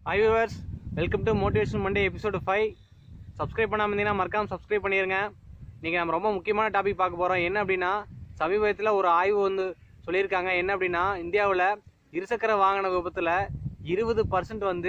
Hi viewers welcome to motivation Monday episode five subscribe பண்ணாமல் இருந்தீங்கன்னா மறக்காம சப்ஸ்கிரைப் பண்ணிடுங்க நீங்கள் நம்ம ரொம்ப முக்கியமான டாபிக் பார்க்க போகிறோம் என்ன அப்படின்னா சமீபத்தில் ஒரு ஆய்வு வந்து சொல்லியிருக்காங்க என்ன அப்படின்னா இந்தியாவில் இருசக்கர வாகன விபத்தில் இருபது பர்சன்ட் வந்து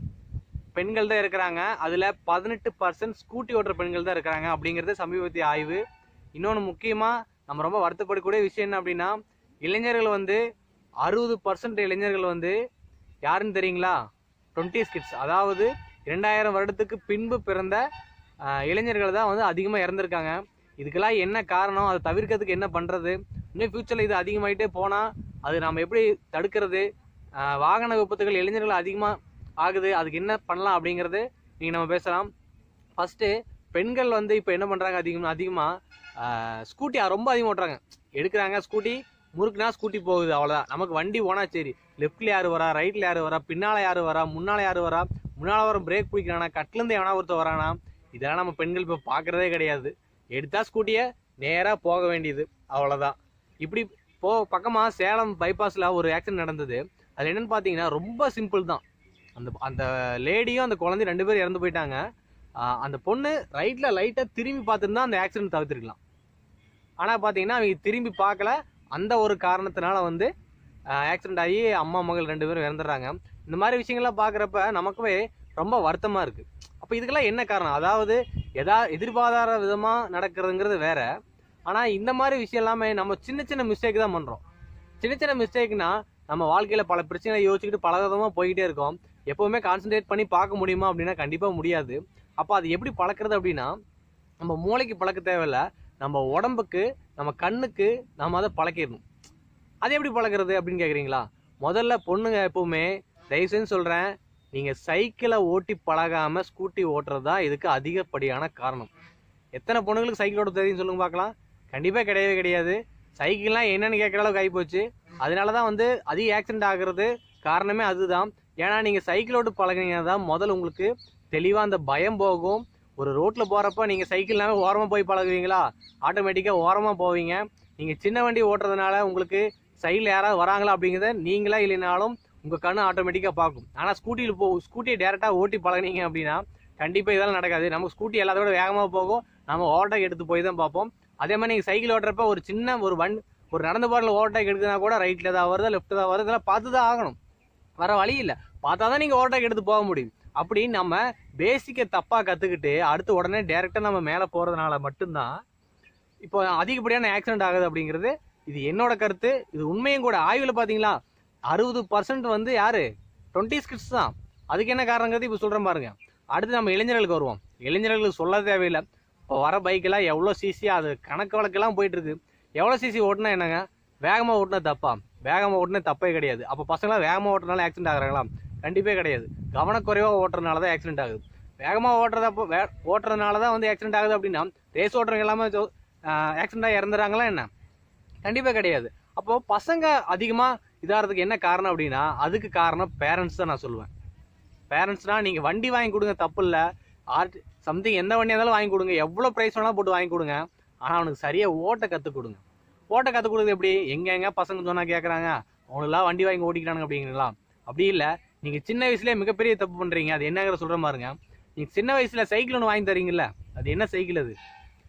பெண்கள் தான் இருக்கிறாங்க அதில் பதினெட்டு பர்சன்ட் ஸ்கூட்டி ஓட்டுற பெண்கள் தான் இருக்கிறாங்க அப்படிங்கிறது சமீபத்திய ஆய்வு இன்னொன்று முக்கியமாக நம்ம ரொம்ப வருத்தப்படக்கூடிய விஷயம் என்ன அப்படின்னா இளைஞர்கள் வந்து அறுபது பர்சன்ட் இளைஞர்கள் வந்து யாருன்னு தெரியுங்களா டுவெண்ட்டி ஸ்கிட்ஸ் அதாவது இரண்டாயிரம் வருடத்துக்கு பின்பு பிறந்த ஆஹ், இளைஞர்கள் தான் வந்து அதிகமாக இறந்துருக்காங்க இதுக்கெல்லாம் என்ன காரணம் அதை தவிர்க்கிறதுக்கு என்ன பண்ணுறது இன்னும் ஃப்யூச்சரில் இது அதிகமாயிட்டே போனால் அது நம்ம எப்படி தடுக்கிறது ஆஹ், வாகன விபத்துகள் இளைஞர்கள் அதிகமாக ஆகுது அதுக்கு என்ன பண்ணலாம் அப்படிங்கிறது நீங்கள் நம்ம பேசலாம் ஃபஸ்ட்டு பெண்கள் வந்து இப்போ என்ன பண்ணுறாங்க அதிகமாக அதிகமாக ஸ்கூட்டி ரொம்ப அதிகமாக ஓட்டுறாங்க எடுக்கிறாங்க ஸ்கூட்டி முறுக்குனா ஸ்கூட்டி போகுது அவ்வளோதான் நமக்கு வண்டி போனா சரி லெஃப்ட்ல யார் வரா ரைட்ல யார் வரா பின்னால யார் வரா முன்னால யார் வரா முன்னால வர பிரேக் பிடிக்கிறானா கட்லேருந்து எவனா ஒருத்தர் வரானா இதெல்லாம் நம்ம பெண்கள் இப்போ பார்க்கறதே கிடையாது எடுத்தா ஸ்கூட்டியை நேராக போக வேண்டியது அவ்வளோதான் இப்படி போ பக்கமாக சேலம் பைபாஸில் ஒரு ஆக்சிடென்ட் நடந்தது அது என்னன்னு பார்த்தீங்கன்னா ரொம்ப சிம்பிள் தான் அந்த அந்த லேடியும் அந்த குழந்தை ரெண்டு பேரும் இறந்து போயிட்டாங்க ஆஹ் அந்த பொண்ணு ரைட்டில் லைட்டாக திரும்பி பார்த்துருந்தா அந்த ஆக்சிடென்ட் தவிர்த்திருக்கலாம் ஆனால் பார்த்தீங்கன்னா அவங்க திரும்பி பார்க்கல அந்த ஒரு காரணத்தினால வந்து ஆக்சிடென்ட் ஆகி அம்மா மகள் ரெண்டு பேரும் இறந்துடுறாங்க இந்த மாதிரி விஷயங்கள்லாம் பார்க்குறப்ப நமக்குவே ரொம்ப வருத்தமாக இருக்குது அப்போ இதுக்கெல்லாம் என்ன காரணம் அதாவது எதா எதிர்பாராத விதமாக நடக்கிறதுங்கிறது வேற ஆனால் இந்த மாதிரி விஷயம் எல்லாமே நம்ம சின்ன சின்ன மிஸ்டேக் தான் பண்ணுறோம் சின்ன சின்ன மிஸ்டேக்னா நம்ம வாழ்க்கையில் பல பிரச்சனைகளை யோசிச்சுக்கிட்டு பல விதமாக போய்கிட்டே இருக்கோம் எப்போவுமே கான்சென்ட்ரேட் பண்ணி பார்க்க முடியுமா அப்படின்னா கண்டிப்பாக முடியாது அப்போ அது எப்படி பழக்கிறது அப்படின்னா நம்ம மூளைக்கு பழக்க தேவையில்ல நம்ம உடம்புக்கு நம்ம கண்ணுக்கு நம்ம அதை பழக்கிடணும் அது எப்படி பழக்கிறது அப்படின்னு கேட்குறீங்களா முதல்ல பொண்ணுங்க எப்பவுமே தயவு செஞ்சு சொல்கிறேன் நீங்கள் சைக்கிளை ஓட்டி பழகாமல் ஸ்கூட்டி ஓட்டுறது தான் இதுக்கு அதிகப்படியான காரணம் எத்தனை பொண்ணுங்களுக்கு சைக்கிள் ஓட்ட தெரியும் சொல்லுங்க பார்க்கலாம் கண்டிப்பாக கிடையவே கிடையாது சைக்கிள்லாம் என்னன்னு கேட்குற அளவுக்கு ஆகிப்போச்சு அதனால தான் வந்து அதிக ஆக்சிடென்ட் ஆகுறது காரணமே அதுதான் ஏன்னா நீங்கள் சைக்கிள் ஓட்டு பழகினீங்கன்னா தான் முதல்ல உங்களுக்கு தெளிவாக அந்த பயம் போகும் ஒரு ரோட்டில் போகிறப்ப நீங்கள் சைக்கிள்னாவே ஓரமாக போய் பழகுவீங்களா ஆட்டோமேட்டிக்காக ஓரமாக போவீங்க நீங்கள் சின்ன வண்டி ஓட்டுறதுனால உங்களுக்கு சைடில் யாராவது வராங்களா அப்படிங்கிறத நீங்களா இல்லைனாலும் உங்கள் கண்ணு ஆட்டோமேட்டிக்காக பார்க்கும் ஆனால் ஸ்கூட்டியில் போ ஸ்கூட்டியை டேரெக்டாக ஓட்டி பழகுனீங்க அப்படின்னா கண்டிப்பாக இதெல்லாம் நடக்காது நம்ம ஸ்கூட்டி எல்லாத்தோட வேகமாக போகும் நம்ம ஓவர்டேக் எடுத்து போய் தான் பார்ப்போம் அதே மாதிரி நீங்கள் சைக்கிள் ஓட்டுறப்ப ஒரு சின்ன ஒரு வண் ஒரு நடந்து போகிற ஓவர்டேக் எடுக்குதுன்னா கூட ரைட்டில் தான் வருதா லெஃப்ட்டில் தான் வருது இதெல்லாம் பார்த்து தான் ஆகணும் வர வழி இல்லை பார்த்தா தான் நீங்கள் ஓவர்டேக் எடுத்து போக முடியும் அப்படி நம்ம பேசிக்கை தப்பாக கற்றுக்கிட்டு அடுத்து உடனே டேரெக்டாக நம்ம மேலே போகிறதுனால மட்டும்தான் இப்போ அதிகப்படியான ஆக்சிடென்ட் ஆகுது அப்படிங்கிறது இது என்னோட கருத்து இது உண்மையும் கூட ஆய்வில் பார்த்தீங்களா அறுபது பர்சன்ட் வந்து யாரு டுவெண்ட்டி ஸ்கிட்ஸ் தான் அதுக்கு என்ன காரணங்கிறது இப்போ சொல்கிறேன் பாருங்க அடுத்து நம்ம இளைஞர்களுக்கு வருவோம் இளைஞர்களுக்கு சொல்ல தேவையில்லை இப்போ வர பைக்கெல்லாம் எவ்வளோ சிசி அது கணக்கு வழக்கெல்லாம் போயிட்டு இருக்கு எவ்வளோ சிசி ஓட்டுனா என்னங்க வேகமாக ஓட்டுனா தப்பா வேகமாக ஓட்டுனா தப்பே கிடையாது அப்போ பசங்களாம் வேகமாக ஓட்டுறதுனால ஆக்சிடென்ட் ஆகுறாங்களா கண்டிப்பே கிடையாது கவனக்குறைவாக ஓட்டுறதுனால தான் ஆக்சிடென்ட் ஆகுது வேகமாக ஓட்டுறதப்போ வே ஓட்டுறதுனால தான் வந்து ஆக்சிடென்ட் ஆகுது அப்படின்னா ரேஸ் ஓட்டுறவங்க எல்லாமே ஆக்சிடென்ட் ஆகி இறந்துறாங்களா என்ன கண்டிப்பாக கிடையாது அப்போது பசங்க அதிகமாக இதாகிறதுக்கு என்ன காரணம் அப்படின்னா அதுக்கு காரணம் பேரண்ட்ஸ் தான் நான் சொல்லுவேன் பேரண்ட்ஸ்னால் நீங்கள் வண்டி வாங்கி கொடுங்க தப்பு இல்லை ஆர்ட் சம்திங் எந்த வண்டியாக இருந்தாலும் வாங்கி கொடுங்க எவ்வளோ ப்ரைஸ் வேணாலும் போட்டு வாங்கி கொடுங்க ஆனால் அவனுக்கு சரியாக ஓட்ட கற்றுக் கொடுங்க ஓட்ட கற்றுக் கொடுக்குறது எப்படி எங்கே எங்கே பசங்க சொன்னால் கேட்குறாங்க அவனுக்குலாம் வண்டி வாங்கி ஓட்டிக்கிறானுங்க அப்படிங்கிறீங்களா அப்படி இல்லை நீங்கள் சின்ன வயசுலேயே மிகப்பெரிய தப்பு பண்ணுறீங்க அது என்னங்கிற சொல்கிற பாருங்க நீங்கள் சின்ன வயசில் சைக்கிள் ஒன்று வாங்கி தரீங்கல்ல அது என்ன சைக்கிள் அது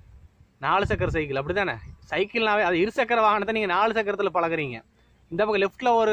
நாலு சக்கர சைக்கிள் அப்படி தானே சைக்கிள்னாவே அது இரு சக்கர வாகனத்தை நீங்கள் நாலு சக்கரத்தில் பழகுறீங்க இந்த பக்கம் லெஃப்ட்டில் ஒரு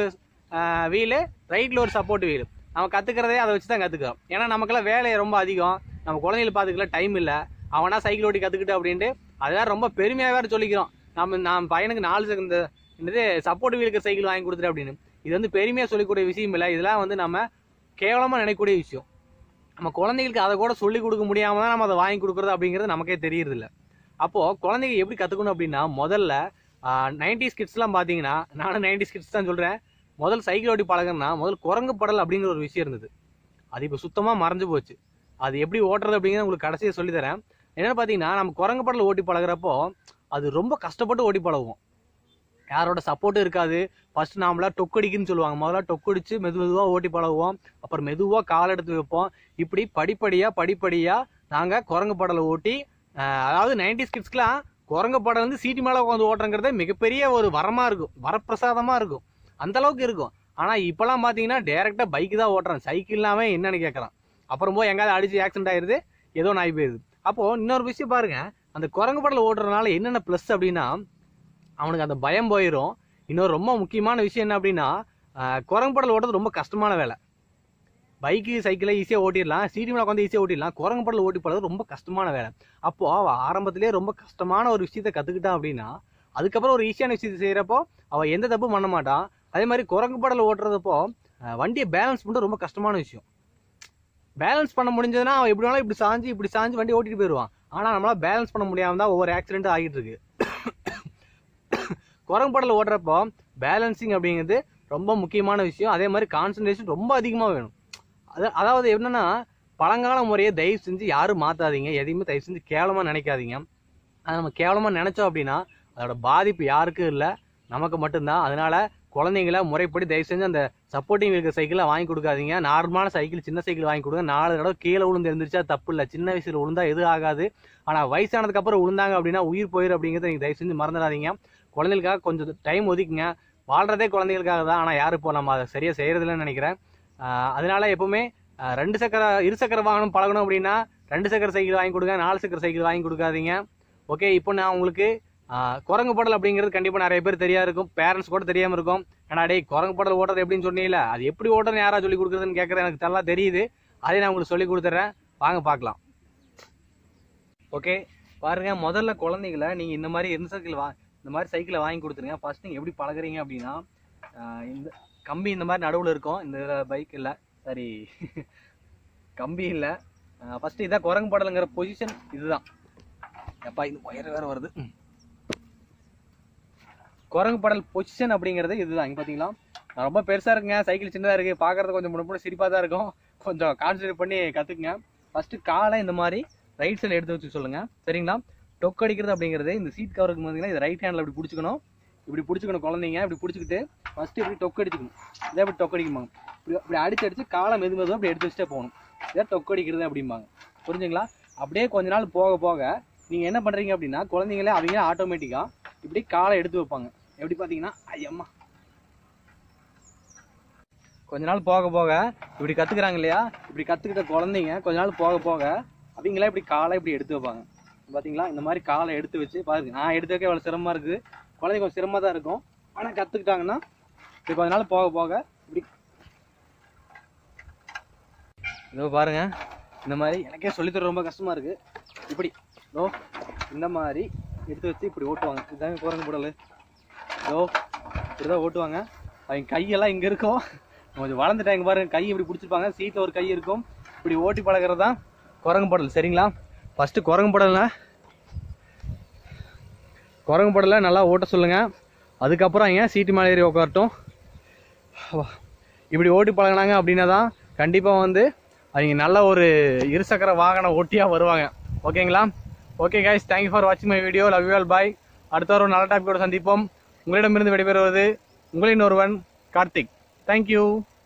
வீலு ரைட்டில் ஒரு சப்போர்ட் வீலு நம்ம கற்றுக்கிறதே அதை வச்சு தான் கற்றுக்கிறோம் ஏன்னா நமக்கெல்லாம் வேலை ரொம்ப அதிகம் நம்ம குழந்தைகளை பார்த்துக்கல டைம் இல்லை அவனா சைக்கிள் ஓட்டி கற்றுக்கிட்டு அப்படின்ட்டு அதெல்லாம் ரொம்ப பெருமையாக வேறு சொல்லிக்கிறோம் நம்ம நான் பையனுக்கு நாலு சக்கர இந்த என்னது சப்போர்ட் வீலுக்கு சைக்கிள் வாங்கி கொடுத்துட்டு அப்படின்னு இது வந்து பெருமையாக சொல்லிக்கூடிய விஷயம் இல்லை இதெல்லாம் வந்து நம்ம கேவலமாக நினைக்கக்கூடிய விஷயம் நம்ம குழந்தைகளுக்கு அதை கூட சொல்லி கொடுக்க முடியாம தான் நம்ம அதை வாங்கி கொடுக்குறது அப்படிங்கிறது நமக்கே தெரியறதில்ல அப்போது குழந்தைங்க எப்படி கற்றுக்கணும் அப்படின்னா முதல்ல நைன்டி ஸ்கிட்ஸ்லாம் பார்த்தீங்கன்னா நானும் நைன்டி ஸ்கிட்ஸ் தான் சொல்கிறேன் முதல் சைக்கிள் ஓட்டி பழகுனா முதல் குரங்கு படல் அப்படிங்கிற ஒரு விஷயம் இருந்தது அது இப்போ சுத்தமாக மறைஞ்சு போச்சு அது எப்படி ஓட்டுறது அப்படிங்கிறத உங்களுக்கு கடைசியாக சொல்லித்தரேன் என்னென்னு பார்த்தீங்கன்னா நம்ம குரங்கு படல் ஓட்டி பழகுறப்போ அது ரொம்ப கஷ்டப்பட்டு ஓட்டி பழகுவோம் யாரோட சப்போர்ட்டும் இருக்காது ஃபர்ஸ்ட் நாமளா டொக்கடிக்குன்னு சொல்லுவாங்க முதல்ல டொக்கடிச்சு மெது மெதுவாக ஓட்டி பழகுவோம் அப்புறம் மெதுவாக கால் எடுத்து வைப்போம் இப்படி படிப்படியாக படிப்படியாக நாங்கள் குரங்கு படலை ஓட்டி ஆஹ், அதாவது நைன்டி ஸ்கிட்ஸ்க்குலாம் குரங்கு படம் வந்து சீட்டு மேலே உட்காந்து ஓட்டுறங்கிறதே மிகப்பெரிய ஒரு வரமாக இருக்கும் வரப்பிரசாதமாக இருக்கும் அந்த அளவுக்கு இருக்கும் ஆனால் இப்போலாம் பார்த்தீங்கன்னா டேரெக்டாக பைக்கு தான் ஓட்டுறான் சைக்கிள் இல்லாமல் என்னன்னு கேட்குறான் அப்புறம் போய் எங்கேயாவது அடிச்சு ஆக்சிடென்ட் ஆயிருது ஏதோ நாய் போயிருது அப்போது இன்னொரு விஷயம் பாருங்க அந்த குரங்கு படல ஓட்டுறதுனால என்னென்ன ப்ளஸ் அப்படின்னா அவனுக்கு அந்த பயம் போயிடும் இன்னொரு ரொம்ப முக்கியமான விஷயம் என்ன அப்படின்னா ஆஹ், குரங்கு படல் ஓட்டுறது ரொம்ப கஷ்டமான வேலை பைக்கு சைக்கிளை ஈஸியாக ஓட்டிடலாம் சீடி மேலே உட்காந்து ஈஸியாக ஓட்டிடலாம் குரங்கு படல் ஓட்டி போடுறது ரொம்ப கஷ்டமான வேலை அப்போ அவள் ஆரம்பத்திலே ரொம்ப கஷ்டமான ஒரு விஷயத்தை கற்றுக்கிட்டான் அப்படின்னா அதுக்கப்புறம் ஒரு ஈஸியான விஷயத்தை செய்கிறப்போ அவள் எந்த தப்பும் பண்ண மாட்டான் அதே மாதிரி குரங்கு படல் ஓட்டுறதப்போ ஆஹ், வண்டியை பேலன்ஸ் பண்ணுறது ரொம்ப கஷ்டமான விஷயம் பேலன்ஸ் பண்ண முடிஞ்சதுன்னா அவன் எப்படி வேணாலும் இப்படி சாஞ்சு இப்படி சாஞ்சு வண்டி ஓட்டிட்டு போயிடுவான் ஆனால் நம்மளால பேலன்ஸ் பண்ண முடியாம தான் ஒவ்வொரு ஆக்சிடென்ட் ஆகிட்டு இருக்கு குரங்கு படல் ஓட்டுறப்போ பேலன்சிங் அப்படிங்கிறது ரொம்ப முக்கியமான விஷயம் அதே மாதிரி கான்சன்ட்ரேஷன் ரொம்ப அதிகமாக வேணும் அது அதாவது என்னன்னா பழங்கால முறையை தயவு செஞ்சு யாரும் மாற்றாதீங்க எதையுமே தயவு செஞ்சு கேவலமாக நினைக்காதீங்க அதை நம்ம கேவலமாக நினைச்சோம் அப்படின்னா அதோட பாதிப்பு யாருக்கும் இல்லை நமக்கு மட்டும்தான் அதனால குழந்தைங்கள முறைப்படி தயவு செஞ்சு அந்த சப்போர்ட்டிங் இருக்க சைக்கிளை வாங்கி கொடுக்காதீங்க நார்மலான சைக்கிள் சின்ன சைக்கிள் வாங்கி கொடுங்க நாலு தடவை கீழே விழுந்து எழுந்திரிச்சா தப்பு இல்லை சின்ன வயசுல விழுந்தா எதுவும் ஆகாது ஆனால் வயசானதுக்கு அப்புறம் விழுந்தாங்க அப்படின்னா உயிர் போயிடும் அப்படிங்கிறத நீங்கள் தயவு செஞ்சு மறந்துடாதீங்க குழந்தைகளுக்காக கொஞ்சம் டைம் ஒதுக்குங்க வாழ்றதே குழந்தைகளுக்காக தான் ஆனால் யாரும் இப்போ நம்ம அதை சரியாக செய்யறதில்லன்னு நினைக்கிறேன் ஆஹ் அதனால எப்பவுமே ஆஹ் ரெண்டு சக்கர இரு சக்கர வாகனம் பழகணும் அப்படின்னா ரெண்டு சக்கர சைக்கிள் வாங்கி கொடுங்க நாலு சக்கர சைக்கிள் வாங்கி கொடுக்காதீங்க ஓகே இப்போ நான் உங்களுக்கு ஆஹ் குரங்கு படல் அப்படிங்கிறது கண்டிப்பாக நிறைய பேர் தெரியா இருக்கும் பேரண்ட்ஸ் கூட தெரியாம இருக்கும் ஏன்னா டேய் குரங்கு படல் ஓட்டுறது எப்படின்னு சொன்னீங்கல்ல அது எப்படி ஓட்டுறதுன்னு யாரா சொல்லி கொடுக்குறதுன்னு கேட்கறது எனக்கு நல்லா தெரியுது அதை நான் உங்களுக்கு சொல்லி கொடுத்துட்றேன் வாங்க பார்க்கலாம் ஓகே பாருங்க முதல்ல குழந்தைகளை நீங்க இந்த மாதிரி இரு சைக்கிள் வா இந்த மாதிரி சைக்கிளை வாங்கி கொடுத்துருங்க ஃபர்ஸ்ட் நீங்க எப்படி பழகுறீங்க அப்படின்னா ஆஹ் இந்த கம்பி இந்த மாதிரி நடுவில் இருக்கும் இந்த பைக் இல்லை சாரி கம்பி இல்லை ஃபர்ஸ்ட் இதான் குரங்கு படலுங்கிற பொசிஷன் இதுதான் எப்பா இது ஒயர் வேற வருது ம். குரங்கு படல் பொசிஷன் அப்படிங்கிறது இதுதான் இங்க பாத்தீங்களா நான் ரொம்ப பெருசா இருக்குங்க சைக்கிள் சின்னதா இருக்கு பாக்குறது கொஞ்சம் முன்ன சிரிப்பா தான் இருக்கும் கொஞ்சம் கான்சென்ட்ரேட் பண்ணி கத்துக்குங்க ஃபர்ஸ்ட் காலை இந்த மாதிரி ரைட் சைடு எடுத்து வச்சு சொல்லுங்க சரிங்களா டொக் அடிக்கிறது அப்படிங்கிறது இந்த சீட் கவருக்கு பார்த்தீங்கன்னா இது ரைட் ஹேண்ட்ல இப்படி பிடிச்சிக்கணும் இப்படி பிடிச்சிக்கணும் குழந்தைங்க இப்படி பிடிச்சிக்கிட்டு ஃபர்ஸ்ட் இப்படி டொக் அடிச்சுக்கணும் இதே இப்படி டொக் அடிக்குமாங்க இப்படி இப்படி அடிச்சு அடிச்சு காலை மெது மெதுவாக அப்படி எடுத்து வச்சுட்டே போகணும் இதை டொக் அடிக்கிறது அப்படிம்பாங்க புரிஞ்சுங்களா அப்படியே கொஞ்ச நாள் போக போக நீங்க என்ன பண்றீங்க அப்படின்னா குழந்தைங்களே அவங்க ஆட்டோமேட்டிக்கா இப்படி காலை எடுத்து வைப்பாங்க எப்படி பாத்தீங்கன்னா ஐயம்மா கொஞ்ச நாள் போக போக இப்படி கத்துக்கிறாங்க இல்லையா இப்படி கத்துக்கிட்ட குழந்தைங்க கொஞ்ச நாள் போக போக அவங்களே இப்படி காலை இப்படி எடுத்து வைப்பாங்க பாத்தீங்களா இந்த மாதிரி காலை எடுத்து வச்சு பாருங்க நான் எடுத்து வைக்க இவ்வளவு சிரமமா இருக்குது குழந்தைங்க கொஞ்சம் சிரமமா தான் இருக்கும் ஆனா கத்துக்கிட்டாங்கன்னா இப்படி கொஞ்ச நாள் போக போக இப்படி இதோ பாருங்க இந்த மாதிரி எனக்கே சொல்லித்தர ரொம்ப கஷ்டமா இருக்கு இப்படி இதோ இந்த மாதிரி எடுத்து வச்சு இப்படி ஓட்டுவாங்க இதுதாங்க குரங்கு புடல் இதோ இப்படிதான் ஓட்டுவாங்க அவங்க கையெல்லாம் இங்க இருக்கும் கொஞ்சம் வளர்ந்துட்டாங்க பாருங்க கை இப்படி பிடிச்சிருப்பாங்க சீட்ல ஒரு கை இருக்கும் இப்படி ஓட்டி பழகிறது தான் குரங்கு படல் சரிங்களா ஃபர்ஸ்ட் குரங்கு படல்ல குரங்கு படலை நல்லா ஓட்ட சொல்லுங்க அதுக்கப்புறம் ஏன் சீட்டு மேலே ஏறி உட்காரட்டும் இப்படி ஓட்டி பழகினாங்க அப்படின்னா தான் கண்டிப்பாக வந்து அவங்க நல்ல ஒரு இருசக்கர வாகன ஓட்டியாக வருவாங்க ஓகேங்களா ஓகே கைஸ் தேங்க்யூ ஃபார் வாட்சிங் my video love you all bye அடுத்த ஒரு நல்ல டாப்பிக்கோட சந்திப்போம் உங்களிடமிருந்து விடைபெறுவது உங்களின் ஒருவன் கார்த்திக் தேங்க்யூ